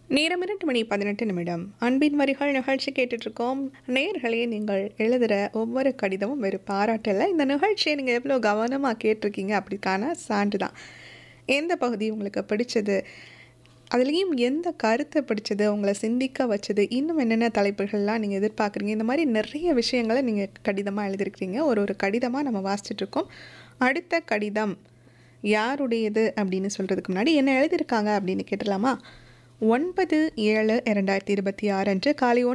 நேரம் இரண்டு மணி பதினெட்டு நிமிடம் அன்பின் வரிகள் நிகழ்ச்சி கேட்டுட்ருக்கோம் நேர்களே நீங்கள் எழுதுகிற ஒவ்வொரு கடிதமும் வெறும் பாராட்டல இந்த நிகழ்ச்சியை நீங்கள் எவ்வளோ கவனமாக கேட்டிருக்கீங்க அப்படிக்கான சான்று தான் எந்த பகுதி உங்களுக்கு பிடிச்சது அதுலேயும் எந்த கருத்தை பிடிச்சது உங்களை சிந்திக்க வச்சது இன்னும் என்னென்ன தலைப்புகள்லாம் நீங்கள் எதிர்பார்க்குறீங்க இந்த மாதிரி நிறைய விஷயங்களை நீங்கள் கடிதமாக எழுதியிருக்கிறீங்க ஒரு ஒரு கடிதமாக நம்ம வாசிச்சிட்ருக்கோம் அடுத்த கடிதம் யாருடையது அப்படின்னு சொல்கிறதுக்கு முன்னாடி என்ன எழுதியிருக்காங்க அப்படின்னு கேட்டலாமா ஒன்பது ஏழு இரண்டாயிரத்தி இருபத்தி ஆறு அன்று காலை